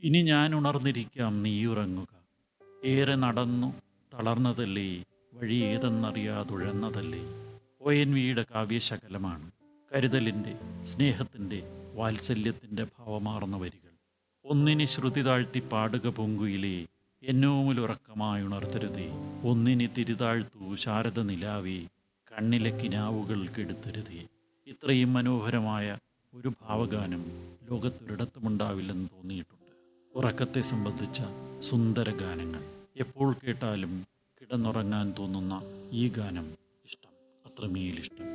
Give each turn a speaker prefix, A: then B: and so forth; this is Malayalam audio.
A: ഇനി ഞാൻ ഉണർന്നിരിക്കാം നീ ഉറങ്ങുക ഏറെ നടന്നു തളർന്നതല്ലേ വഴി ഏതെന്നറിയാതുഴന്നതല്ലേ ഒ എൻ വിയുടെ കാവ്യശകലമാണ് കരുതലിൻ്റെ സ്നേഹത്തിൻ്റെ വാത്സല്യത്തിൻ്റെ ഭാവമാർന്ന വരികൾ ഒന്നിനി ശ്രുതി താഴ്ത്തി പാടുക പൊങ്കുയിലേ എന്നോമുലുറക്കമായി ഉണർത്തരുതേ ഒന്നിനി തിരിതാഴ്ത്തു ശാരദ നിലാവേ കണ്ണിലെ കിനാവുകൾ കെടുത്തരുതേ ഇത്രയും മനോഹരമായ ഒരു ഭാവഗാനം ലോകത്തൊരിടത്തുമുണ്ടാവില്ലെന്ന് തോന്നിയിട്ടുണ്ട് ഉറക്കത്തെ സംബന്ധിച്ച സുന്ദര ഗാനങ്ങൾ എപ്പോൾ കേട്ടാലും കിടന്നുറങ്ങാൻ തോന്നുന്ന ഈ ഗാനം ഇഷ്ടം അത്രമേലിഷ്ടം